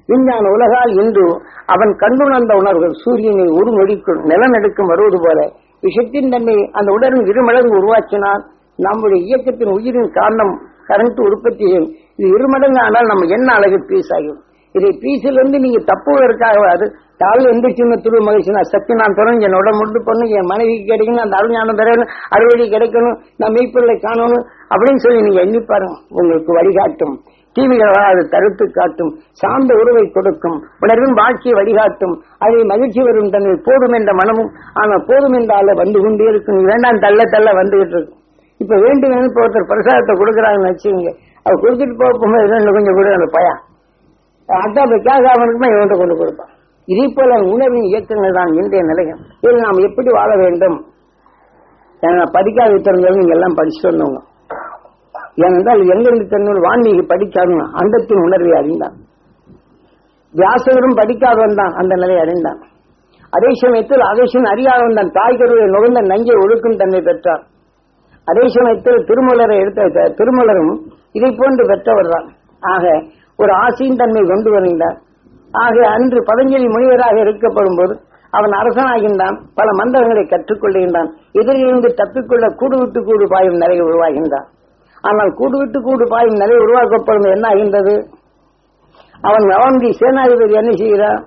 விஞ்ஞான உலகால் இன்று அவன் கண்டுணர்ந்த உணர்வுகள் சூரியனை ஒரு நொடிக்குள் நிலநடுக்கம் வருவது போல விஷத்தின் தன்மை அந்த உடலின் இருமடங்கு உருவாக்கினால் நம்முடைய இயக்கத்தின் உயிரின் காரணம் கரண்ட் உற்பத்தி செய்யும் இது இருமடங்கு ஆனால் நம்ம என்ன அழகு பீஸ் ஆகும் இதை பீஸிலிருந்து நீங்க தப்புவதற்காக அது காலையில் எந்திரிச்சுன்னு துரு மகிழ்ச்சி நான் சக்தி நான் தொடர்ந்து என் உடம்பு முட்டு பொண்ணு என் மனைவிக்கு கிடைக்கணும் அந்த அருஞானம் பெறணும் அறுவடை கிடைக்கணும் நான் மெய்ப்பொருளை காணணும் அப்படின்னு சொல்லி நீங்க எண்ணி பாருங்க உங்களுக்கு வழிகாட்டும் தீமைகளால் அது தடுத்து காட்டும் சார்ந்த உறவை கொடுக்கும் உணர்வின் வாழ்க்கையை வழிகாட்டும் அதை மகிழ்ச்சி வரும் தன்னை போதும் என்ற மனமும் ஆனால் போதும் என்ற ஆள வந்து கொண்டே இருக்கும் நீ வேண்டாம் தள்ள தள்ள வந்துகிட்டு இருக்கு இப்ப வேண்டும் இப்போ ஒருத்தர் பிரசாதத்தை கொடுக்குறாங்கன்னு வச்சுக்கோங்க அவர் கொடுத்துட்டு போக போகும்போது இன்னும் கொஞ்சம் கூட அந்த பயா அதான் இப்ப கேட்க அவனுக்குமே இவன்கிட்ட கொண்டு கொடுப்பான் இதே போல உணர்வின் இயக்கங்கள் தான் இன்றைய நிலையம் இதில் நாம் எப்படி வாழ வேண்டும் ஏன்னா படிக்காத வித்தவங்க நீங்க எல்லாம் படிச்சுட்டு வந்தவங்க ஏனென்றால் எங்கிருந்து தன்னோடு வான்மீகி படிக்காதுங்க அண்டத்தின் உணர்வை அறிந்தான் வியாசகரும் படிக்காதவன் தான் அந்த நிலையை அடைந்தான் அதே சமயத்தில் அதேசன் அறியாதவன் தான் தாய் கருவை நுகர்ந்த நஞ்சை ஒழுக்கும் தன்மை பெற்றார் அதே சமயத்தில் திருமலரை எடுத்த திருமலரும் இதை போன்று பெற்றவர் தான் ஆக ஒரு ஆசையின் தன்மை கொண்டு வருகின்றார் ஆக அன்று பதஞ்சலி முனிவராக இருக்கப்படும் போது அவன் அரசனாகின்றான் பல மந்திரங்களை கற்றுக்கொள்கின்றான் எதிரிலிருந்து தப்பிக்கொள்ள கூடு விட்டு கூடு பாயும் நிலை உருவாகின்றான் ஆனால் கூடு விட்டு கூடு பாயும் நிலை உருவாக்கப்படும் என்ன ஆகின்றது அவன் அவனுக்கு சேனாதிபதி என்ன செய்கிறான்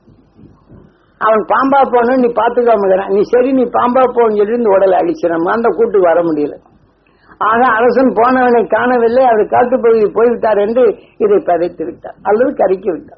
அவன் பாம்பா போன நீ பாத்துக்காம நீ சரி நீ பாம்பா போன்னு சொல்லி இந்த உடலை அடிச்சிடும் அந்த கூட்டுக்கு வர முடியல ஆக அரசன் போனவனை காணவில்லை அவர் காட்டுப்பகுதி போய்விட்டார் என்று இதை பதைத்து விட்டார் அல்லது கறிக்கி விட்டார்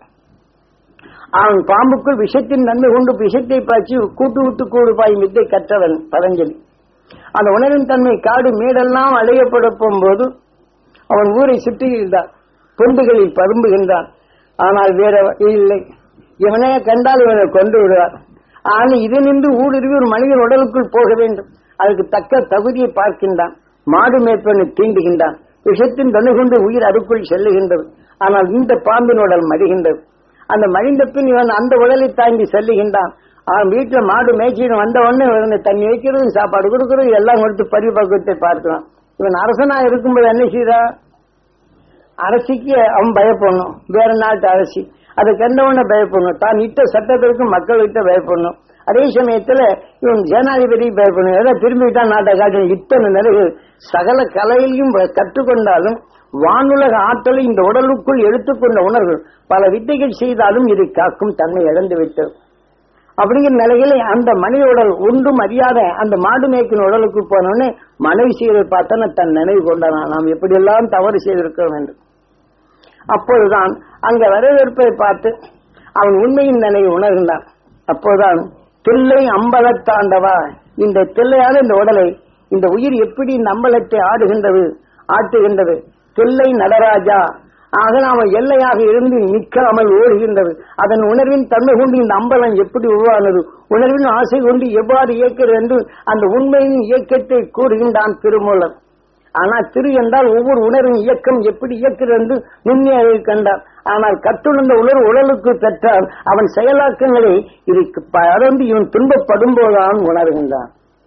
அவன் பாம்புக்குள் விஷத்தின் நன்மை கொண்டு விஷத்தை பாய்ச்சி கூட்டு விட்டு கூடு பாயும் வித்தை கற்றவன் பதஞ்சலி அந்த உணவின் தன்மை காடு மேடெல்லாம் அழையப்பட போகும்போது அவன் ஊரை சுற்றுகின்றான் பொந்துகளில் பரும்புகின்றான் ஆனால் வேற இல்லை இவனே கண்டால் இவனை கொண்டு விடுவார் ஆனால் இது நின்று ஊடுருவி ஒரு மனிதன் உடலுக்குள் போக வேண்டும் அதுக்கு தக்க தகுதியை பார்க்கின்றான் மாடு மேற்பனை தீண்டுகின்றான் விஷத்தின் தனு கொண்டு உயிர் அதுக்குள் செல்லுகின்றது ஆனால் இந்த பாம்பின் உடல் மடிகின்றது அந்த மடிந்த பின் இவன் அந்த உடலை தாங்கி செல்லுகின்றான் அவன் வீட்டுல மாடு மேய்ச்சின்னு வந்த உடனே இவனை தண்ணி வைக்கிறது சாப்பாடு கொடுக்கறது எல்லாம் கொடுத்து பரிபக்குவத்தை பார்க்கலாம் இவன் அரசனா இருக்கும்போது என்ன செய்யறான் அரசிக்கு அவன் பயப்படணும் வேற நாட்டு அரசி அதை கண்டவன பயப்படணும் தான் இட்ட சட்டத்திற்கு மக்கள்கிட்ட பயப்படணும் அதே சமயத்துல இவன் ஜனாதிபதி பயப்படணும் ஏதோ திரும்பிட்டா நாட்டை காட்டும் இத்தனை நிலைகள் சகல கலையிலையும் கற்றுக்கொண்டாலும் வானுலக ஆற்றலை இந்த உடலுக்குள் எடுத்துக்கொண்ட உணர்வு பல வித்தைகள் செய்தாலும் இதை காக்கும் தன்மை இழந்து விட்டது அப்படிங்கிற நிலையில அந்த மனித உடல் ஒன்றும் அறியாத அந்த மாடு மேய்க்கின் உடலுக்கு போனோடனே மனைவி செய்வதை பார்த்தா தன் நினைவு கொண்டான் நாம் எப்படியெல்லாம் தவறு செய்திருக்கிறோம் என்று அப்போதுதான் அங்க வரவேற்பை பார்த்து அவன் உண்மையின் நிலையை உணர்ந்தான் அப்போதுதான் தில்லை அம்பலத்தாண்டவா இந்த தில்லையான இந்த உடலை இந்த உயிர் எப்படி இந்த அம்பலத்தை ஆடுகின்றது ஆட்டுகின்றது தில்லை நடராஜா ஆக நாம எல்லையாக இருந்து நிற்காமல் ஓடுகின்றது அதன் உணர்வின் தன்மை கொண்டு இந்த அம்பலம் எப்படி உருவானது உணர்வின் ஆசை கொண்டு எவ்வாறு இயக்கிறது என்று அந்த உண்மையின் இயக்கத்தை கூறுகின்றான் திருமூலர் ஆனால் திரு என்றால் ஒவ்வொரு உணர்வின் இயக்கம் எப்படி இயக்கிறது என்று நுண்ணியாக கண்டார் ஆனால் கற்றுணர்ந்த உணர்வு உடலுக்கு பெற்றால் அவன் செயலாக்கங்களை இதுக்கு பறந்து இவன் துன்பப்படும் போதுதான் உணர்கின்றான்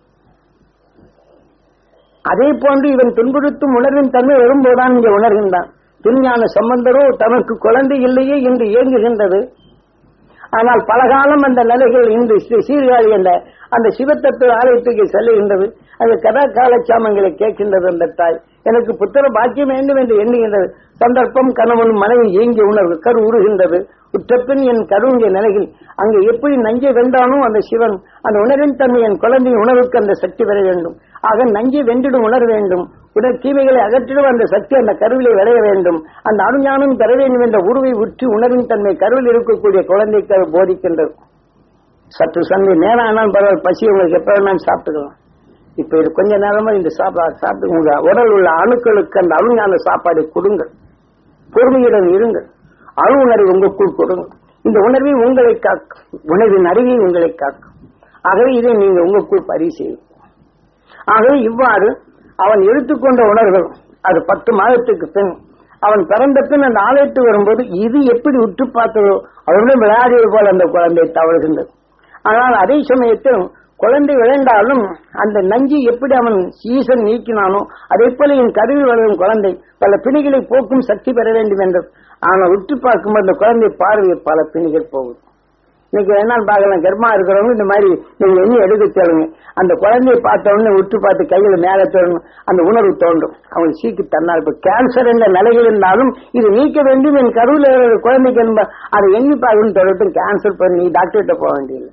அதே போன்று இவன் துன்புறுத்தும் உணர்வின் தன்மை வரும்போதுதான் இங்கே உணர்கின்றான் திருஞான சம்பந்தரோ தனக்கு குழந்தை இல்லையே என்று இயங்குகின்றது ஆனால் பலகாலம் அந்த நிலைகள் இன்று சீர்காழி என்ற அந்த சிவத்தத்துவ ஆலயத்துக்கு செல்லுகின்றது அந்த கதா காலச்சாமங்களை கேட்கின்றது அந்த தாய் எனக்கு புத்திர பாக்கியம் வேண்டும் என்று எண்ணுகின்றது சந்தர்ப்பம் கணவன் மனைவி ஏங்கிய உணர்வு கரு உருகின்றது உற்றப்பின் என் கருங்கிய நிலையில் அங்கு எப்படி நஞ்சை வென்றானோ அந்த சிவன் அந்த உணர்வின் தன்மை என் குழந்தையின் உணர்வுக்கு அந்த சக்தி பெற வேண்டும் ஆக நஞ்சை வென்றிடும் உணர வேண்டும் உடல் தீமைகளை அகற்றிடும் அந்த சக்தி அந்த கருவிலை விளைய வேண்டும் அந்த அருஞானம் பெற வேண்டும் என்ற உருவை உற்றி உணர்வின் தன்மை கருவில் இருக்கக்கூடிய குழந்தைக்கு அது போதிக்கின்றது சற்று சந்தை நேரம் ஆனாலும் பரவாயில்ல பசி உங்களுக்கு எப்ப வேணாலும் சாப்பிட்டுக்கலாம் இப்ப இது கொஞ்ச நேரமா இந்த சாப்பாடு சாப்பிட்டு உங்க உடல் உள்ள அணுக்களுக்கு அந்த அருஞான சாப்பாடை கொடுங்கள் பொறுமையுடன் இருங்கள் அணு உணர்வை உங்களுக்குள் கொடுங்க இந்த உணர்வை உங்களை காக்கும் உணர்வின் அறிவை உங்களை காக்கும் ஆகவே இதை நீங்க உங்களுக்குள் பதிவு செய்யும் ஆகவே இவ்வாறு அவன் எடுத்துக்கொண்ட உணர்வுகள் அது பத்து மாதத்துக்கு பின் அவன் பிறந்த பின் அந்த ஆலயத்துக்கு வரும்போது இது எப்படி உற்று பார்த்ததோ அவர்களும் விளையாடியது போல அந்த குழந்தை தவழ்கின்றது ஆனால் அதே சமயத்தில் குழந்தை விளைந்தாலும் அந்த நஞ்சு எப்படி அவன் ஈசன் நீக்கினானோ அதே போல என் கருவி வளரும் குழந்தை பல பிணிகளை போக்கும் சக்தி பெற வேண்டும் என்றது ஆனா உற்று பார்க்கும்போது அந்த குழந்தை பார்வை பல பிணிகள் போகுது இன்னைக்கு என்னன்னு பார்க்கலாம் கர்மா இருக்கிறவங்க இந்த மாதிரி நீங்க எண்ணி எடுக்க சொல்லுங்க அந்த குழந்தையை பார்த்த உடனே உற்று பார்த்து கையில மேல தோணும் அந்த உணர்வு தோன்றும் அவங்க சீக்கு தன்னால் இப்ப கேன்சர் என்ற நிலையில் இருந்தாலும் இது நீக்க வேண்டும் என் கருவில் இருக்கிற குழந்தைக்கு என்ப அதை எண்ணி பார்க்கணும் தொடர்ந்து கேன்சர் பண்ணி டாக்டர்கிட்ட போக வேண்டியது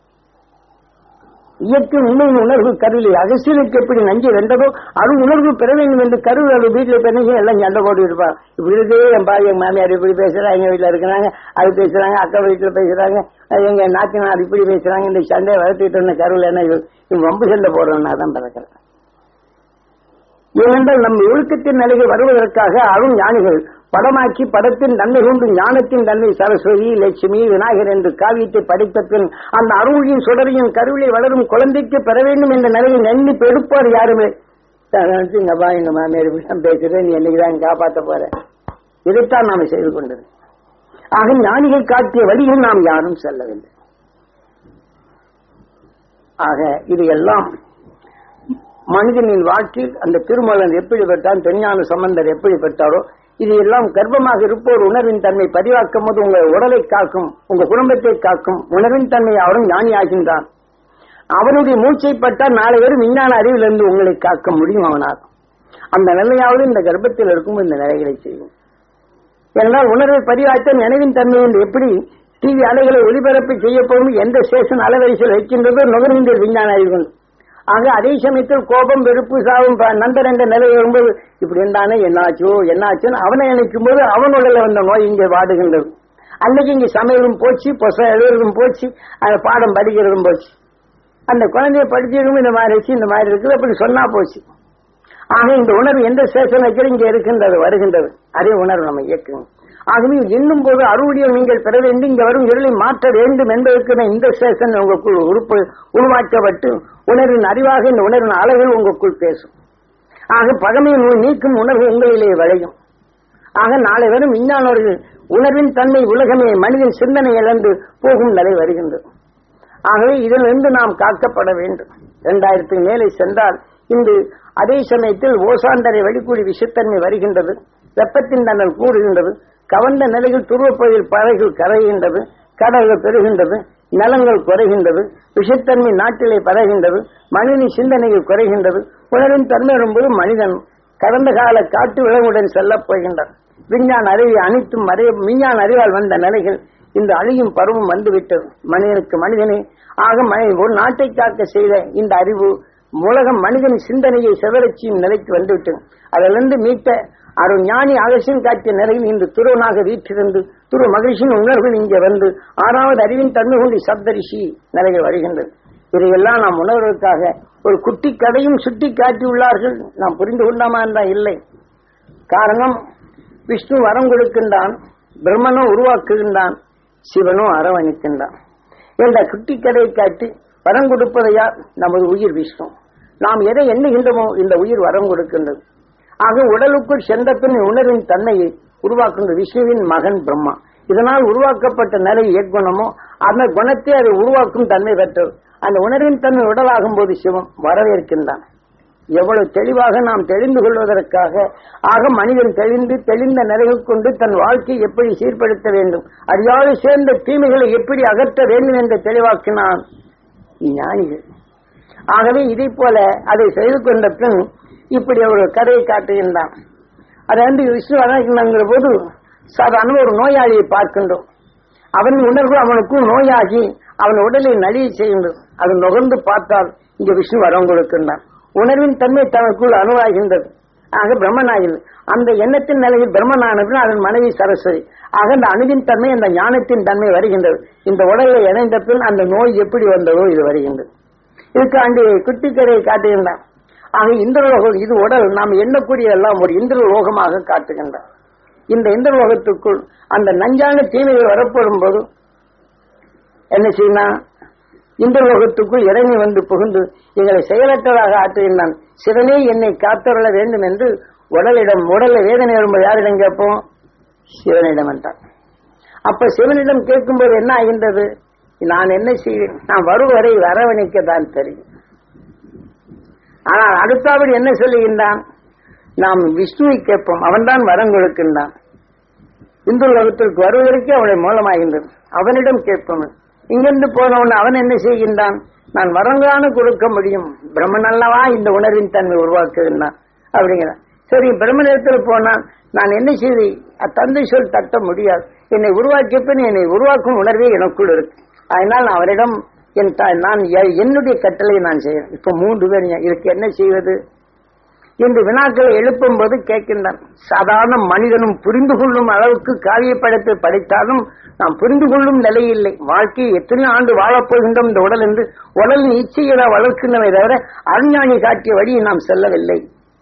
இயற்கை உண்மையின் உணர்வு கருவிலே அகசியனுக்கு எப்படி நஞ்சு வென்றதோ அது உணர்வு பெற வேண்டும் என்று கருவில் அது வீட்டுல பெருங்க எல்லாம் சண்டை போட்டு இருப்பாங்க இப்படி இருக்கே என் பாய் எங்க மாமியார் இப்படி பேசுறாங்க எங்க வீட்டுல இருக்கிறாங்க அது பேசுறாங்க அக்கா வீட்டுல பேசுறாங்க எங்க நாத்தினார் இப்படி பேசுறாங்க இந்த சண்டையை வளர்த்துட்டு இருந்த கருவில் என்ன இது இது ரொம்ப சண்டை போடுறோம்னா தான் பிறக்கிறேன் ஏனென்றால் நம் ஒழுக்கத்தின் நிலையில் வருவதற்காக அருண் ஞானிகள் படமாக்கி படத்தின் தன்மை கொண்டு ஞானத்தின் தன்மை சரஸ்வதி லட்சுமி விநாயகர் என்று காவியத்தை படித்த பின் அந்த அருளின் சுடரியின் கருவிலை வளரும் குழந்தைக்கு பெற வேண்டும் என்ற நிலையில் எண்ணி பெருப்பார் யாருமே எங்க அப்பா எங்க மாமியார் விஷயம் பேசுறேன் நீ என்னைக்குதான் காப்பாத்த போற இதைத்தான் நாம் செய்து கொண்டது ஆக ஞானிகள் காட்டிய வழியில் நாம் யாரும் செல்லவில்லை ஆக இது எல்லாம் மனிதனின் வாழ்க்கையில் அந்த திருமலன் எப்படி பெற்றான் தெஞ்ஞான சம்பந்தர் எப்படி பெற்றாரோ இது எல்லாம் கர்ப்பமாக இருப்போர் உணர்வின் தன்மை பதிவாக்கும் போது உங்கள் உடலை காக்கும் உங்க குடும்பத்தை காக்கும் உணர்வின் தன்மை அவரும் ஞானி ஆகின்றான் அவனுடைய மூச்சை பட்டால் நாளை வரும் விஞ்ஞான அறிவிலிருந்து உங்களை காக்க முடியும் அவனால் அந்த நிலையாவது இந்த கர்ப்பத்தில் இருக்கும் இந்த நிலைகளை செய்யும் என்றால் உணர்வை பதிவாய்த்த நினைவின் தன்மை என்று எப்படி டிவி அலைகளை ஒளிபரப்பு செய்யப்படும் எந்த ஸ்டேஷன் அலைவரிசையில் வைக்கின்றதோ நுகர்கின்ற விஞ்ஞான அறிவுகள் ஆக அதே சமயத்தில் கோபம் வெறுப்பு சாவும் ப- நண்பர் என்ற நிலை வரும்போது இப்படி இருந்தானே என்னாச்சோ என்னாச்சுன்னு அவனை நினைக்கும் போது அவனுடைய வந்த நோய் இங்கே வாடுகின்றது அன்னைக்கு இங்க சமையலும் போச்சு பொச எழுதுறதும் போச்சு அந்த பாடம் படிக்கிறதும் போச்சு அந்த குழந்தைய படிச்சதும் இந்த மாதிரி இருக்கு இந்த மாதிரி இருக்குது அப்படி சொன்னா போச்சு ஆக இந்த உணர்வு எந்த ஸ்டேஷன் வைக்கிற இங்க இருக்கின்றது வருகின்றது அதே உணர்வு நம்ம இயக்குங்க ஆகவே எண்ணும் போது அறுவடையை நீங்கள் பெற வேண்டும் இங்க வரும் இருளை மாற்ற வேண்டும் என்பதற்கு இந்த ஸ்டேஷன் உங்களுக்குள் உறுப்பு உருவாக்கப்பட்டு உணர்வின் அறிவாக இந்த உணர்வின் அளவில் உங்களுக்குள் பேசும் ஆக பகமையை நோய் நீக்கும் உணர்வு உங்களிலே விளையும் ஆக நாளை வரும் விஞ்ஞானவர்கள் உணர்வின் தன்மை உலகமே மனிதன் சிந்தனை இழந்து போகும் நிலை வருகின்றது ஆகவே இதிலிருந்து நாம் காக்கப்பட வேண்டும் இரண்டாயிரத்துக்கு மேலே சென்றால் இன்று அதே சமயத்தில் ஓசாந்தரை வெளிக்கூடி விஷத்தன்மை வருகின்றது வெப்பத்தின் தன்னல் கூடுகின்றது கவர்ந்த நிலையில் துருவப்பகுதியில் பறவைகள் கரைகின்றது கடல்கள் பெறுகின்றது நிலங்கள் குறைகின்றது விஷத்தன்மை நாட்டிலே பரவுகின்றது மனிதனின் சிந்தனைகள் குறைகின்றது உணர்வின் தன்மை வரும்போது மனிதன் கடந்த கால காட்டு விலங்குடன் செல்லப் போகின்றான் விஞ்ஞான அறிவை அனைத்தும் அறிய விஞ்ஞான அறிவால் வந்த நிலைகள் இந்த அழியும் பருவம் வந்துவிட்டது மனிதனுக்கு மனிதனை ஆக மனித ஒரு நாட்டை காக்க செய்த இந்த அறிவு உலகம் மனிதன் சிந்தனையை செவரச்சியும் நிலைக்கு வந்துவிட்டது அதிலிருந்து மீட்ட அருள் ஞானி அகசியம் காட்டிய நிலையில் இன்று துருவனாக வீற்றிருந்து துரு மகிழ்ச்சியின் உணர்வுகள் இங்கே வந்து ஆறாவது அறிவின் தன்மை கொண்டு சப்தரிஷி நிலைகள் வருகின்றது இதையெல்லாம் நாம் உணர்வதற்காக ஒரு குட்டி கதையும் சுட்டி காட்டியுள்ளார்கள் நாம் புரிந்து கொண்டாமா என்றால் இல்லை காரணம் விஷ்ணு வரம் கொடுக்கின்றான் பிரம்மனும் உருவாக்குகின்றான் சிவனும் அரவணைக்கின்றான் என்ற குட்டி கதையை காட்டி வரம் கொடுப்பது யார் நமது உயிர் விஷ்ணு நாம் எதை எண்ணுகின்றோமோ இந்த உயிர் வரம் கொடுக்கின்றது ஆக உடலுக்குள் சென்ற பின் உணர்வின் தன்மையை உருவாக்குகின்ற விஷ்ணுவின் மகன் பிரம்மா இதனால் உருவாக்கப்பட்ட நிலை எக்குணமோ அந்த குணத்தை அதை உருவாக்கும் தன்மை பெற்றது அந்த உணர்வின் தன்மை உடலாகும் போது சிவம் வரவேற்கின்றான் எவ்வளவு தெளிவாக நாம் தெரிந்து கொள்வதற்காக ஆக மனிதன் தெளிந்து தெளிந்த நிலைகள் கொண்டு தன் வாழ்க்கையை எப்படி சீர்படுத்த வேண்டும் அறியாது சேர்ந்த தீமைகளை எப்படி அகற்ற வேண்டும் என்று தெளிவாக்கினான் ஞானிகள் ஆகவே இதை போல அதை செய்து கொண்ட பின் இப்படி ஒரு கதையை காட்டுகின்றான் அதை வந்து விஷ்ணு வணங்கிற போது சாதாரண ஒரு நோயாளியை பார்க்கின்றோம் அவன் உணர்வு அவனுக்கும் நோயாகி அவன் உடலை நலிய செய்கின்றது அது நுகர்ந்து பார்த்தால் இங்க விஷ்ணு வரம் கொடுக்கின்றான் உணர்வின் தன்மை தனக்குள் அணுவாகின்றது ஆக பிரம்மனாயில் அந்த எண்ணத்தின் நிலையில் பிரம்மனானது அதன் மனைவி சரஸ்வதி ஆக அந்த அணுவின் தன்மை அந்த ஞானத்தின் தன்மை வருகின்றது இந்த உடலை இணைந்த பின் அந்த நோய் எப்படி வந்ததோ இது வருகின்றது இதுக்கு அண்டு குட்டிக்கரையை காட்டுகின்றான் ஆக இந்திரலோகம் இது உடல் நாம் எண்ணக்கூடிய எல்லாம் ஒரு இந்திரலோகமாக காட்டுகின்றான் இந்த இந்திரலோகத்துக்குள் அந்த நஞ்சான தீமைகள் வரப்படும் போது என்ன செய்யணும் இந்திரலோகத்துக்குள் இறங்கி வந்து புகுந்து எங்களை செயலற்றதாக ஆற்றுகின்றான் சிவனே என்னை காத்தருள வேண்டும் என்று உடலிடம் உடலை வேதனை வரும்போது யாரிடம் கேட்போம் சிவனிடம் என்றான் அப்ப சிவனிடம் கேட்கும்போது என்ன ஆகின்றது நான் என்ன செய்வேன் நான் வருவரை அரவணைக்க தான் தெரியும் ஆனால் அடுத்தபடி என்ன சொல்லுகின்றான் நாம் விஷ்ணுவை கேட்போம் அவன்தான் வரம் கொடுக்கின்றான் இந்து உலகத்திற்கு வருவதற்கு அவனை மூலமாகின்றது அவனிடம் கேட்பவன் இங்கிருந்து போனவன் அவன் என்ன செய்கின்றான் நான் வரங்கான கொடுக்க முடியும் பிரம்மன் அல்லவா இந்த உணர்வின் தன்மை உருவாக்குகின்றான் அப்படிங்கிறான் சரி பிரம்மனிடத்தில் போனால் நான் என்ன செய்து தந்தை சொல் தட்ட முடியாது என்னை உருவாக்கிய பின் என்னை உருவாக்கும் உணர்வே எனக்குள் இருக்கு அதனால் நான் அவரிடம் என் த- நான் எ- என்னுடைய கட்டளை நான் செய்யறேன் இப்ப மூன்று பேர் இதுக்கு என்ன செய்வது என்று வினாக்களை எழுப்பும் போது கேட்கின்றான் சாதாரண மனிதனும் புரிந்து கொள்ளும் அளவுக்கு காவிய படத்தை படித்தாலும் நாம் புரிந்து கொள்ளும் நிலை இல்லை வாழ்க்கையை எத்தனை ஆண்டு வாழப் போகின்றோம் இந்த உடல் என்று உடலின் இச்சையை வளர்க்கின்றவை தவிர அஞ்ஞானி காட்டிய வழியை நாம் செல்லவில்லை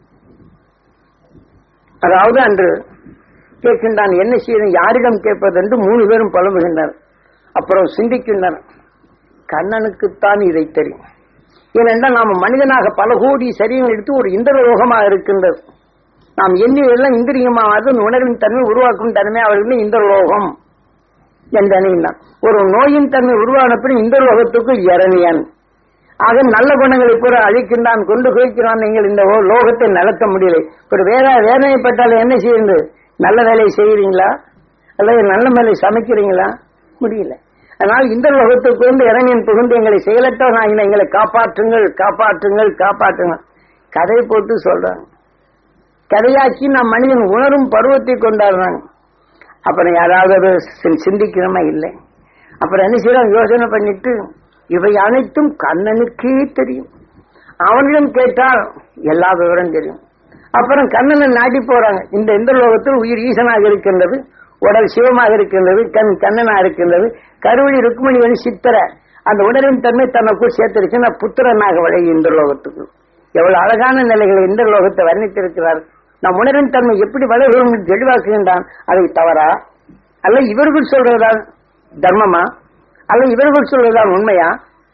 அதாவது அன்று கேட்கின்றான் என்ன செய்யணும் யாரிடம் கேட்பது என்று மூணு பேரும் புலம்புகின்றனர் அப்புறம் சிந்திக்கின்றனர் கண்ணனுக்குத்தான் இதை தெரியும் ஏனென்றால் நாம் மனிதனாக பல கோடி சரீரம் எடுத்து ஒரு இந்திரலோகமாக இருக்கின்றது நாம் எண்ணியதெல்லாம் இந்திரியமாவது உணர்வின் தன்மை உருவாக்கும் தன்மை அவர்களுக்கு இந்திரலோகம் என்றான் ஒரு நோயின் தன்மை உருவான பின் இந்திரலோகத்துக்குள் இறங்கியான் ஆக நல்ல குணங்களை பூரா அழிக்கின்றான் கொண்டு குவிக்கிறான் நீங்கள் இந்த ஓ- லோகத்தை நடத்த முடியலை ஒரு வேற வேதனைப்பட்டால் என்ன செய்யுது நல்ல வேலையை செய்யறீங்களா அல்லது நல்ல வேலை சமைக்கிறீங்களா முடியல அதனால் இந்த லோகத்துக்கு வந்து இறங்கியன் புகுந்து எங்களை செயலற்றவனாகின எங்களை காப்பாற்றுங்கள் காப்பாற்றுங்கள் காப்பாற்றுங்கள் கதை போட்டு சொல்றாங்க கதையாக்கி நாம் மனிதன் உணரும் பருவத்தை கொண்டாடுறாங்க அப்புறம் யாராவது அதை சி- சிந்திக்கிறோமா இல்லை அப்புறம் என்ன செய்யறாங்க யோசனை பண்ணிட்டு இவை அனைத்தும் கண்ணனுக்கே தெரியும் அவனிடம் கேட்டால் எல்லா விவரம் தெரியும் அப்புறம் கண்ணனை நாடி போறாங்க இந்த இந்த லோகத்தில் உயிர் ஈசனாக இருக்கின்றது உடல் சிவமாக இருக்கின்றது கண் கண்ணனா இருக்கின்றது கருவழி ருக்மணி வந்து சித்திர அந்த உணர்வின் தன்மை தனக்குள் சேர்த்திருச்சுன்னா புத்திரனாக விளையும் இந்த லோகத்துக்கு எவ்வளவு அழகான நிலைகளை இந்த லோகத்தை வர்ணித்திருக்கிறார் நம் உணர்வின் தன்மை எப்படி வளரும் என்று தெளிவாக்குகின்றான் அதை தவறா அல்ல இவர்கள் சொல்றதா தர்மமா அல்ல இவர்கள் சொல்றதுதான் உண்மையா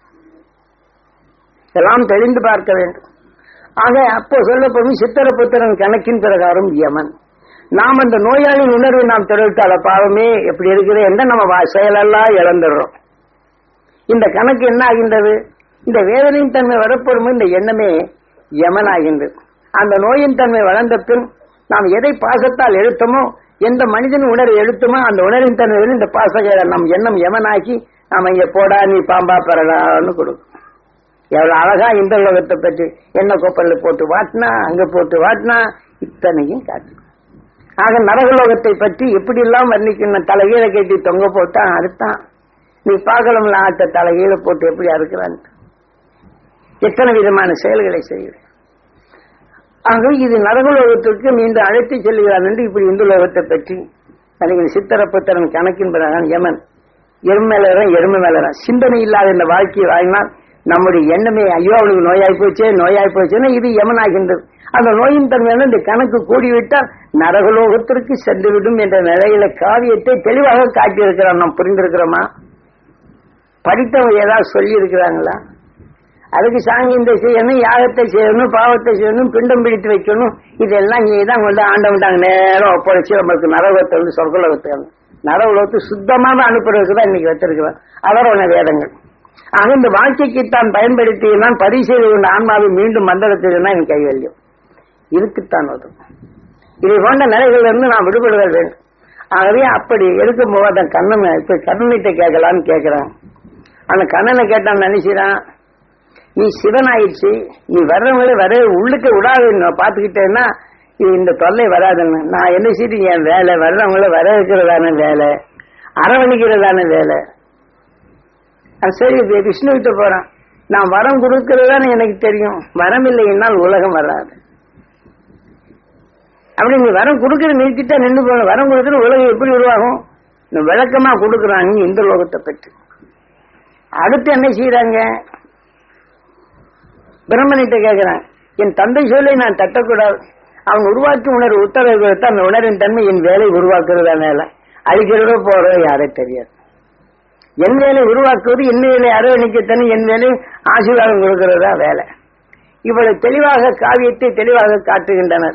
எல்லாம் தெளிந்து பார்க்க வேண்டும் ஆக அப்போ சொல்லப்படும் சித்திர புத்திரன் கணக்கின் பிரகாரம் யமன் நாம் அந்த நோயாளியின் உணர்வை நாம் தெரிவித்தால பாவமே எப்படி இருக்குது என்ற நம்ம வா- செயலெல்லாம் இழந்துடுறோம் இந்த கணக்கு என்ன ஆகின்றது இந்த வேதனையின் தன்மை வரப்படும் இந்த எண்ணமே யமனாகின்றது அந்த நோயின் தன்மை வளர்ந்த பின் நாம் எதை பாசத்தால் எழுத்தமோ எந்த மனிதன் உணர்வை எழுத்துமோ அந்த உணர்வின் தன்மை வந்து இந்த பாசக நம் எண்ணம் யமனாக்கி நாம இங்க போடா நீ பாம்பா பெறலான்னு கொடுக்கும் எவ்வளவு அழகா இந்த உலகத்தை பற்றி என்ன கோப்பல்ல போட்டு வாட்டினா அங்க போட்டு வாட்டினா இத்தனையும் காட்டு ஆக நரகலோகத்தை பற்றி எப்படி எல்லாம் வர்ணிக்கணும் தலைகீழ கட்டி தொங்க போட்டா அதுதான் நீ பார்க்கலாம்ல ஆட்ட தலைகீழ போட்டு எப்படி அறுக்கிறான் எத்தனை விதமான செயல்களை செய்யுது ஆக இது நரகலோகத்திற்கு மீண்டும் அழைத்து செல்கிறான் என்று இப்படி இந்து லோகத்தை பற்றி நடிகர் சித்திரப்புத்திரன் கணக்கின் பிறகு யமன் எருமை மேலறான் எருமை மேலறான் சிந்தனை இல்லாத இந்த வாழ்க்கையை வாழ்ந்தால் நம்முடைய எண்ணமே ஐயோ அவனுக்கு நோயாய் போச்சே நோயாய் போச்சுன்னா இது யமனாகின்றது அந்த நோயின் தன்மையான இந்த கணக்கு கூடிவிட்டால் நரகலோகத்திற்கு சென்றுவிடும் என்ற நிலையில காவியத்தை தெளிவாக காட்டியிருக்கிறான் நாம் புரிந்திருக்கிறோமா படித்தவங்க ஏதாவது சொல்லி இருக்கிறாங்களா அதுக்கு சாங்கியத்தை செய்யணும் யாகத்தை செய்யணும் பாவத்தை செய்யணும் பிண்டம் பிடித்து வைக்கணும் இதெல்லாம் இங்கே தான் கொண்டு ஆண்டவன்டாங்க நேரம் ஒப்படைச்சு நம்மளுக்கு நரகத்தை வந்து சொர்க்கலோகத்தை நரகலோகத்தை சுத்தமாக அனுப்புறதுக்கு தான் இன்னைக்கு வச்சிருக்கிறோம் அவரோட வேதங்கள் ஆக இந்த வாழ்க்கைக்கு தான் பயன்படுத்தினால் பரிசீலனை கொண்ட ஆன்மாவை மீண்டும் மந்திரத்தில்தான் என் கைவல்யம் இருக்குத்தான் வரும் இதை போன்ற நிலைகளில் இருந்து நான் விடுபடுதல் வேண்டும் ஆகவே அப்படி இருக்கும் போது அந்த கண்ணன் இப்ப கண்ணனிட்ட கேட்கலான்னு கேட்கிறான் அந்த கண்ணனை கேட்டான் நினைச்சான் நீ சிவன் ஆயிடுச்சு நீ வர்றவங்களே வர உள்ளுக்க விடாது நான் பார்த்துக்கிட்டேன்னா இது இந்த தொல்லை வராதுன்னு நான் என்ன செய்து என் வேலை வர்றவங்கள வர வைக்கிறதான வேலை அரவணைக்கிறதான வேலை அது சரி இப்ப விஷ்ணு கிட்ட போறான் நான் வரம் கொடுக்கறதானே எனக்கு தெரியும் வரம் இல்லைன்னால் உலகம் வராது அப்படி நீ வரம் கொடுக்கற நிறுத்திட்டா நின்று போன வரம் கொடுக்கற உலகம் எப்படி உருவாகும் இந்த விளக்கமா கொடுக்குறாங்க இந்த லோகத்தை பற்றி அடுத்து என்ன செய்யறாங்க பிரம்மனிட்ட கேட்கிறான் என் தந்தை சொல்லை நான் தட்டக்கூடாது அவன் உருவாக்கி உணர்வு உத்தரவு கொடுத்து அந்த உணர்வின் தன்மை என் வேலை உருவாக்குறதா வேலை அழிக்கிறதோ போறதோ யாரே தெரியாது என் வேலை உருவாக்குவது என் வேலை அரவணைக்கத்தனி என் வேலை ஆசீர்வாதம் கொடுக்கிறதா வேலை இவ்வளவு தெளிவாக காவியத்தை தெளிவாக காட்டுகின்றனர்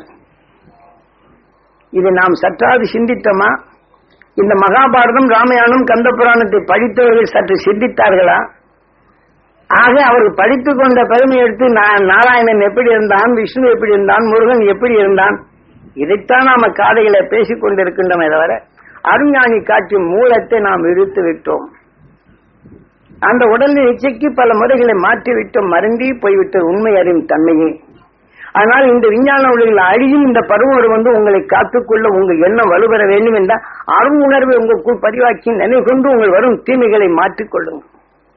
இது நாம் சற்றாவது சிந்தித்தோமா இந்த மகாபாரதம் ராமாயணம் கந்த புராணத்தை படித்தவர்கள் சற்று சிந்தித்தார்களா ஆக அவர் படித்துக் கொண்ட பெருமை எடுத்து நான் நாராயணன் எப்படி இருந்தான் விஷ்ணு எப்படி இருந்தான் முருகன் எப்படி இருந்தான் இதைத்தான் நாம காதைகளை பேசிக் கொண்டிருக்கின்றமே தவிர அருஞானி காட்டும் மூலத்தை நாம் இழுத்து விட்டோம் அந்த உடலின் இச்சைக்கு பல முறைகளை மாற்றிவிட்டோம் மருந்தி போய்விட்டது உண்மை அறியும் தன்மையே ஆனால் இந்த விஞ்ஞான உலகில் அழியும் இந்த பருவம் வந்து உங்களை காத்துக்கொள்ள உங்கள் எண்ணம் வலுப்பெற வேண்டும் என்ற அருண் உணர்வை உங்களுக்குள் பதிவாக்கி நினைவு கொண்டு உங்கள் வரும் தீமைகளை மாற்றிக்கொள்ளுங்கள்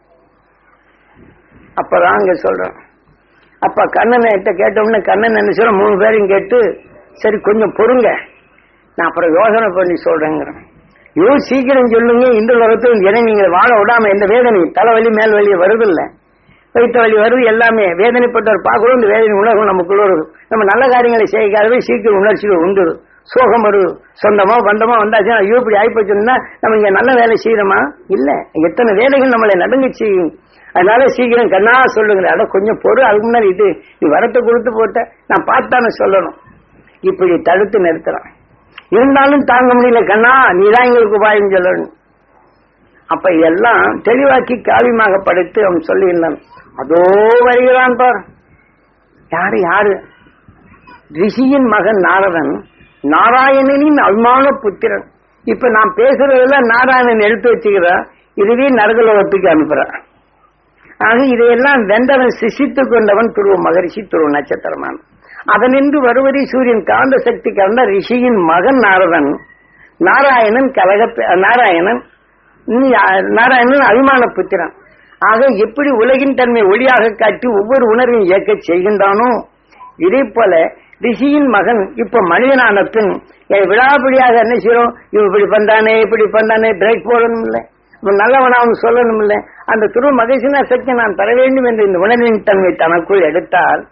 அப்பதான் அங்க சொல்றோம் அப்ப கண்ணனை கிட்ட கேட்டோம்னா கண்ணன் என்ன சொல்ற மூணு பேரையும் கேட்டு சரி கொஞ்சம் பொறுங்க நான் அப்புறம் யோசனை பண்ணி சொல்றேங்கிறேன் ஐயோ சீக்கிரம் சொல்லுங்க இந்த உலகத்தில் என நீங்கள் வாழ விடாம எந்த வேதனை தலைவலி மேல் வலி வருதில்ல வைத்த வலி வருது எல்லாமே வேதனைப்பட்டவர் பார்க்கிறோம் இந்த வேதனை உணர்வு நமக்குள்ள ஒரு நம்ம நல்ல காரியங்களை செய்யாதவே சீக்கிரம் உணர்ச்சிகள் உண்டு சோகம் வருது சொந்தமா பந்தமா வந்தாச்சுன்னா ஐயோ இப்படி ஆயிப்போச்சுன்னா நம்ம இங்க நல்ல வேலை செய்யறோமா இல்ல எத்தனை வேலைகள் நம்மளை நடுங்க செய்யும் அதனால சீக்கிரம் கண்ணா சொல்லுங்க அட கொஞ்சம் பொறு அதுக்கு முன்னாடி இது நீ வரத்தை கொடுத்து போட்ட நான் பார்த்தானே சொல்லணும் இப்படி தடுத்து நிறுத்துறான் இருந்தாலும் தாங்க முடியல கண்ணா நீதான் எங்களுக்கு உபாயம் சொல்லணும் அப்ப இதெல்லாம் தெளிவாக்கி காவியமாக படைத்து அவன் சொல்லியிருந்தான் அதோ வருகிறான் பார் யாரு யாரு ரிஷியின் மகன் நாரதன் நாராயணனின் அபிமான புத்திரன் இப்ப நான் பேசுறதெல்லாம் நாராயணன் எடுத்து வச்சுக்கிறான் இதுவே நரகலோகத்துக்கு அனுப்புறான் ஆக இதையெல்லாம் வென்றவன் சிசித்துக் கொண்டவன் துருவ மகரிஷி துருவ நட்சத்திரமான் அதனின்று வருவதை சூரியன் காந்த சக்தி கலந்த ரிஷியின் மகன் நாரதன் நாராயணன் கலக நாராயணன் நீ- நாராயணன் அபிமான புத்திரன் ஆக எப்படி உலகின் தன்மை ஒளியாக காட்டி ஒவ்வொரு உணர்வையும் இயக்க செய்கின்றானோ இதே போல ரிஷியின் மகன் இப்ப மனிதனான பின் என் விழாபடியாக என்ன செய்யறோம் இவன் இப்படி பண்றானே இப்படி பண்றானே பிரேக் போடணும் இல்லை இவன் நல்லவனாவும் சொல்லணும் இல்லை அந்த துருவ மகேசனா சக்தி நான் தர வேண்டும் என்று இந்த உணர்வின் தன்மை தனக்குள் எடுத்தால்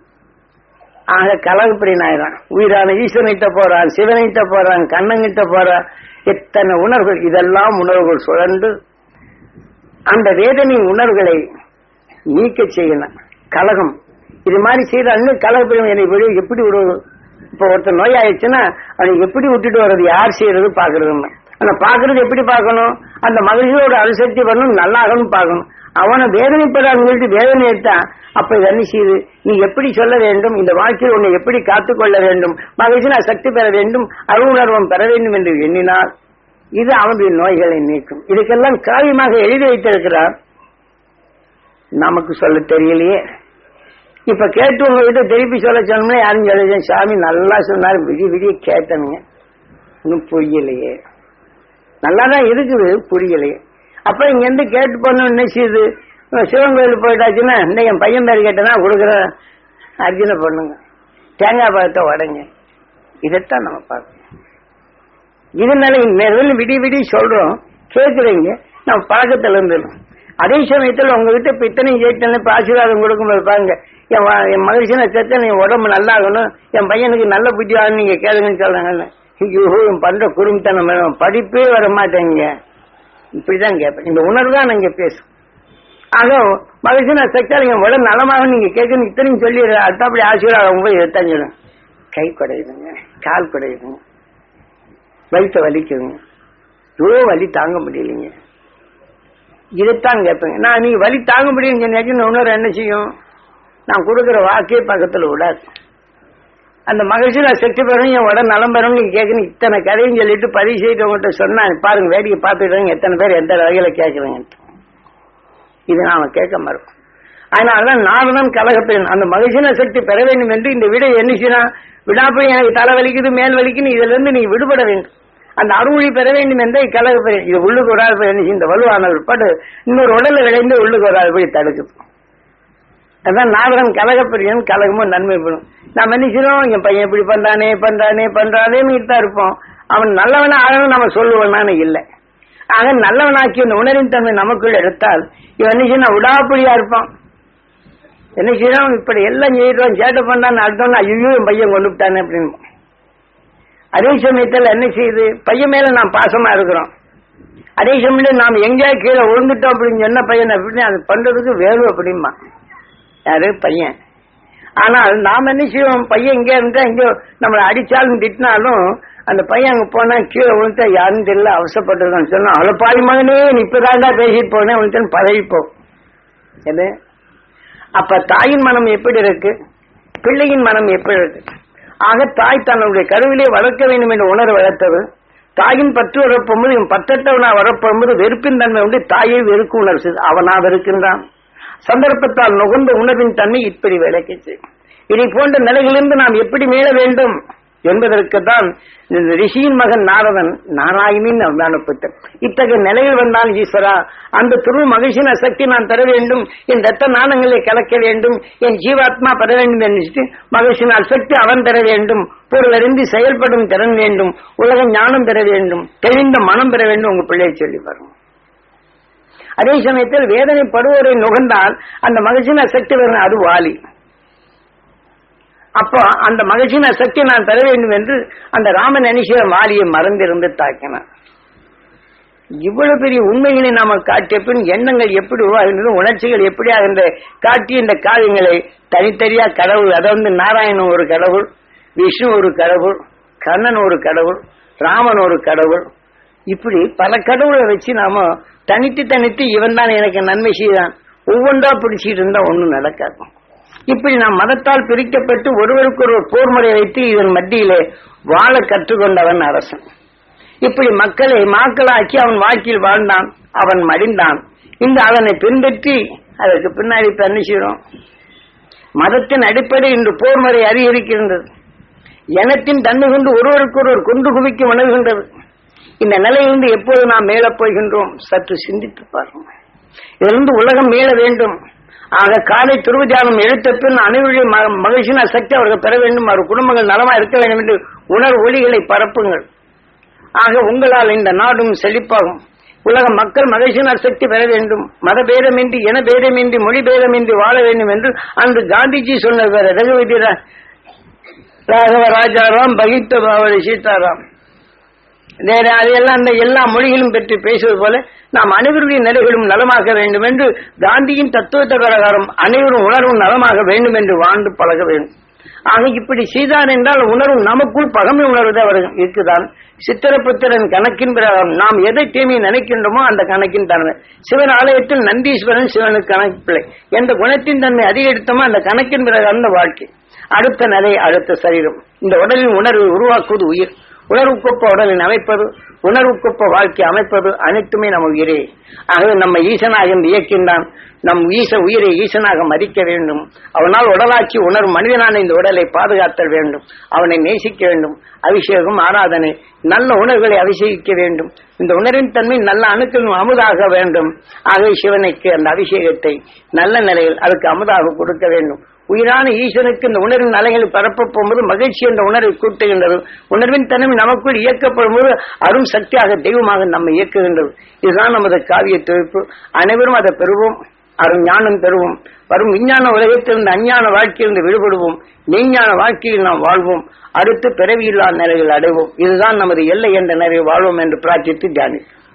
ஆக கலகப்படி நாயிறான் உயிரான ஈஸ்வரனிட்ட போறான் சிவனிட்ட போறான் கண்ணங்கிட்ட போறான் எத்தனை உணர்வுகள் இதெல்லாம் உணர்வுகள் சுழன்று அந்த வேதனை உணர்வுகளை நீக்க செய்யணும் கலகம் இது மாதிரி செய்யறாங்க கலகப்படி என்னை வெளியே எப்படி விடுவது இப்ப ஒருத்தர் நோய் ஆயிடுச்சுன்னா அவனை எப்படி விட்டுட்டு வர்றது யார் செய்யறது பாக்குறதுன்னு ஆனா பாக்குறது எப்படி பார்க்கணும் அந்த மகிழ்ச்சியோட அனுசக்தி வரணும் நல்லாகணும் பார்க்கணும் அவனை வேதனைப்படான்னு சொல்லிட்டு வேதனை எடுத்தா அப்ப இது என்ன செய்யுது நீ எப்படி சொல்ல வேண்டும் இந்த வாழ்க்கையில் உன்னை எப்படி காத்துக்கொள்ள வேண்டும் மகிழ்ச்சி நான் சக்தி பெற வேண்டும் அருணர்வம் பெற வேண்டும் என்று எண்ணினால் இது அவனுடைய நோய்களை நீக்கும் இதுக்கெல்லாம் காரியமாக எழுதி வைத்திருக்கிறார் நமக்கு சொல்ல தெரியலையே இப்ப கேட்டு உங்ககிட்ட திருப்பி சொல்ல சொன்னோம்னா யாரும் சொல்ல சாமி நல்லா சொன்னாரு விடி விடிய கேட்டனுங்க இன்னும் புரியலையே நல்லாதான் இருக்குது புரியலையே அப்ப இங்க இருந்து கேட்டு போனோம் என்ன செய்யுது சிவன் கோயில் போயிட்டாச்சுன்னா இந்த என் பையன் பேர் கேட்டனா கொடுக்குற அர்ஜுனை பண்ணுங்க தேங்காய் பழத்தை உடைங்க இதைத்தான் நம்ம பார்க்கணும் இதனால மேலும் விடி விடி சொல்றோம் கேட்குறீங்க நம்ம பழக்கத்துல இருந்துடும் அதே சமயத்துல உங்ககிட்ட இப்ப இத்தனையும் கேட்டேன் இப்ப ஆசீர்வாதம் கொடுக்கும்போது பாருங்க என் வா- என் மகிழ்ச்சியை செத்த என் உடம்பு நல்லாகணும் என் பையனுக்கு நல்ல புத்தி ஆகணும் நீங்க கேளுங்கன்னு சொல்றாங்கல்ல ஐயோ இவன் பண்ற குடும்பத்தனம் வேணும். படிப்பே வர மாட்டேங்க இப்படிதான் கேட்பேன் இந்த உணர்வு தான் நீங்க பேசும் ஆக மகிழ்ச்சி நான் செக்டா என் உடல் நலமாக நீங்க கேட்கணும் இத்தனையும் சொல்லி அடுத்தபடி ஆசீர்வாதம் போய் எத்தான் சொல்லுங்க கை குடையுதுங்க கால் குடையுதுங்க வயிற்ற வலிக்குதுங்க இவ்வளோ வலி தாங்க முடியலைங்க இதைத்தான் கேட்பேங்க நான் நீங்க வலி தாங்க முடியும் சொன்னாச்சும் உணர்வு என்ன செய்யும் நான் கொடுக்குற வாக்கே பக்கத்துல விடாது அந்த மகிழ்ச்சி நான் சக்தி பெறணும் என் உடல் நலம் பெறணும் நீங்க கேட்கணும் இத்தனை கதையும் சொல்லிட்டு பதிவு செய்து உங்கள்கிட்ட சொன்னா பாருங்க வேடிக்கை பார்த்துட்டு எத்தனை பேர் எந்த வகையில கேட்கறீங்க இது நாம கேட்க மறுக்கும் அதனாலதான் நானும் கலகப்பேன் அந்த மகிழ்ச்சின சக்தி பெற வேண்டும் என்று இந்த விடை என்ன செய்யணும் விடாப்படி எனக்கு தலை வலிக்குது மேல் வலிக்குன்னு இதுல இருந்து நீ விடுபட வேண்டும் அந்த அருள்மொழி பெற வேண்டும் என்றே கலகப்பேன் இது உள்ளுக்கு ஒரு ஆள் என்ன செய்யும்? இந்த வலுவான பட்டு இன்னொரு உடல்ல விளைந்து உள்ளுக்கு ஒரு ஆள் போய் தடுக்குது அதான் நாடகம் கலகப்பிரியன் கலகமும் நன்மை பெறும் நாம் என்ன செய்யறோம் என் பையன் இப்படி பண்றானே பண்றானே பண்றானேன்னு தான் இருப்போம் அவன் நல்லவனா ஆகணும் நம்ம சொல்லுவோம்னானு இல்லை ஆக நல்லவனாக்கி இந்த உணரின் தன்மை நமக்குள் எடுத்தால் இவன் என்ன செய்யணும் விடாப்படியா இருப்பான் என்ன செய்யணும் இப்படி எல்லாம் செய்யறோம் சேட்டை பண்ணான்னு அடுத்தவன ஐயோ என் பையன் கொண்டு விட்டானே அப்படின்னு அதே சமயத்துல என்ன செய்யுது பையன் மேல நாம் பாசமா இருக்கிறோம் அதே சமயத்துல நாம் எங்கேயா கீழே விழுந்துட்டோம் அப்படின்னு சொன்ன பையன் அப்படின்னு அது பண்றதுக்கு வேணும் அப்படிமா யாரு பையன் ஆனால் நாம் என்ன செய்வோம் பையன் இங்க இருந்தா இங்க நம்மளை அடிச்சாலும் திட்டினாலும் அந்த பையன் அங்க போனா கீழே விழுந்தா யாருன்னு தெரியல அவசரப்பட்டதுன்னு சொன்னா அவ்வளோ பாதி மகனே நீ இப்பதான்டா பேசிட்டு போனேன் உனக்கு பழகிப்போம் எது அப்ப தாயின் மனம் எப்படி இருக்கு பிள்ளையின் மனம் எப்படி இருக்கு ஆக தாய் தன்னுடைய கருவிலே வளர்க்க வேண்டும் என்ற உணர்வு வளர்த்தது தாயின் பற்று வரப்போகும்போது இவன் பற்றட்டவனா வரப்போகும்போது வெறுப்பின் தன்மை உண்டு தாயை வெறுக்கும் உணர்ச்சி அவனா வெறுக்கின்றான் சந்தர்ப்பத்தால் நுகர்ந்த உணர்வின் தன்மை இப்படி விளக்கிச்சு இதை போன்ற நிலைகளிலிருந்து நாம் எப்படி மீள வேண்டும் என்பதற்கு தான் இந்த ரிஷியின் மகன் நாரதன் நாராயணின் அனுப்பட்டார் இத்தகைய நிலையில் வந்தான் ஈஸ்வரா அந்த துரு மகிழ்ச்சியின் சக்தி நான் தர வேண்டும் என் ரத்த நாணங்களை கலக்க வேண்டும் என் ஜீவாத்மா பெற வேண்டும் என்று மகிழ்ச்சியின் சக்தி அவன் தர வேண்டும் பொருள் அறிந்து செயல்படும் திறன் வேண்டும் உலக ஞானம் பெற வேண்டும் தெளிந்த மனம் பெற வேண்டும் உங்க பிள்ளையை சொல்லி பாருங்க அதே சமயத்தில் வேதனைப்படுவோரை நுகர்ந்தால் அந்த மகிழ்ச்சியின் சக்தி வரும் அது வாலி அப்போ அந்த மகிழ்ச்சியின் சக்தியை நான் பெற வேண்டும் என்று அந்த ராமன் அனிஷிய வாலியை மறந்திருந்து தாக்கினான் இவ்வளவு பெரிய உண்மைகளை நாம காட்டிய பின் எண்ணங்கள் எப்படி உருவாகின்றது உணர்ச்சிகள் எப்படி ஆகின்ற காட்டிய இந்த காரியங்களை தனித்தனியா கடவுள் அதாவது நாராயணன் ஒரு கடவுள் விஷ்ணு ஒரு கடவுள் கண்ணன் ஒரு கடவுள் ராமன் ஒரு கடவுள் இப்படி பல கடவுளை வச்சு நாம தனித்து தனித்து இவன் தான் எனக்கு நன்மை செய்தான் ஒவ்வொன்றா பிடிச்சிட்டு இருந்தா ஒண்ணும் நடக்காது இப்படி நாம் மதத்தால் பிரிக்கப்பட்டு ஒருவருக்கு ஒரு போர் முறை வைத்து இதன் மத்தியிலே வாழ கற்றுக்கொண்டவன் அரசன் இப்படி மக்களை மாக்களாக்கி அவன் வாழ்க்கையில் வாழ்ந்தான் அவன் மடிந்தான் இந்த அவனை பின்பற்றி அதற்கு பின்னாடி இப்ப என்ன செய்யறோம் மதத்தின் அடிப்படை இன்று போர் முறை அதிகரிக்கின்றது எனத்தின் தன்மை கொண்டு ஒருவருக்கு ஒருவர் கொண்டு குவிக்க உணர்கின்றது இந்த நிலையிலிருந்து எப்போது நாம் மேலப் போகின்றோம் சற்று சிந்தித்து பாருங்கள் இதிலிருந்து உலகம் மீள வேண்டும் ஆக காலை துருவஜானம் எழுத்த பின் அனைவருடைய மகிழ்ச்சியின் சக்தி அவர்கள் பெற வேண்டும் அவர் குடும்பங்கள் நலமா இருக்க வேண்டும் என்று உணர் ஒளிகளை பரப்புங்கள் ஆக உங்களால் இந்த நாடும் செழிப்பாகும் உலக மக்கள் மகிழ்ச்சியின் சக்தி பெற வேண்டும் மத பேதமின்றி இன பேதமின்றி மொழி பேதமின்றி வாழ வேண்டும் என்று அன்று காந்திஜி சொன்ன ரகுவதி ராகவ ராஜாராம் பகித்த பாவரி சீதாராம் வேற அதையெல்லாம் அந்த எல்லா மொழிகளும் பற்றி பேசுவது போல நாம் அனைவருடைய நிலைகளும் நலமாக வேண்டும் என்று காந்தியின் தத்துவத்த பிரகாரம் அனைவரும் உணர்வும் நலமாக வேண்டும் என்று வாழ்ந்து பழக வேண்டும் ஆக இப்படி செய்தார் என்றால் உணர்வு நமக்குள் பகமை உணர்வு அவர் இருக்குதான் சித்திரபுத்திரன் கணக்கின் பிரகாரம் நாம் எதை தீமையை நினைக்கின்றோமோ அந்த கணக்கின் தன்மை சிவன் ஆலயத்தில் நந்தீஸ்வரன் சிவனுக்கு கணக்கு பிள்ளை எந்த குணத்தின் தன்மை அதிகரித்தோமோ அந்த கணக்கின் பிரகாரம் அந்த வாழ்க்கை அடுத்த நிலை அடுத்த சரீரம் இந்த உடலின் உணர்வை உருவாக்குவது உயிர் உணர்வுக்கொப்ப உடலின் அமைப்பது உணர்வுக்கொப்ப வாழ்க்கை அமைப்பது அனைத்துமே நம்ம உயிரே ஆகவே நம்ம ஈசனாக இருந்து இயக்கின்றான் நம் ஈச உயிரை ஈசனாக மதிக்க வேண்டும் அவனால் உடலாட்சி உணர்வு மனிதனான இந்த உடலை பாதுகாத்தல் வேண்டும் அவனை நேசிக்க வேண்டும் அபிஷேகம் ஆராதனை நல்ல உணர்வுகளை அபிஷேகிக்க வேண்டும் இந்த உணர்வின் தன்மை நல்ல அணுக்களும் அமுதாக வேண்டும் ஆகவே சிவனுக்கு அந்த அபிஷேகத்தை நல்ல நிலையில் அதுக்கு அமுதாக கொடுக்க வேண்டும் உயிரான ஈஸ்வனுக்கு இந்த உணர்வின் அலைகளை பரப்ப போகும்போது மகிழ்ச்சி என்ற உணர்வை கூட்டுகின்றது உணர்வின் தன்மை நமக்குள் இயக்கப்படும் போது அரும் சக்தியாக தெய்வமாக நம்மை இயக்குகின்றது இதுதான் நமது காவிய தொகுப்பு அனைவரும் அதை பெறுவோம் அரும் ஞானம் பெறுவோம் வரும் விஞ்ஞான உலகத்திலிருந்து அஞ்ஞான வாழ்க்கையிலிருந்து விடுபடுவோம் மெய்ஞான வாழ்க்கையில் நாம் வாழ்வோம் அடுத்து பிறவியில்லா நிலையில் அடைவோம் இதுதான் நமது எல்லை என்ற நிறைவு வாழ்வோம் என்று பிரார்த்தித்து தியானிப்போம்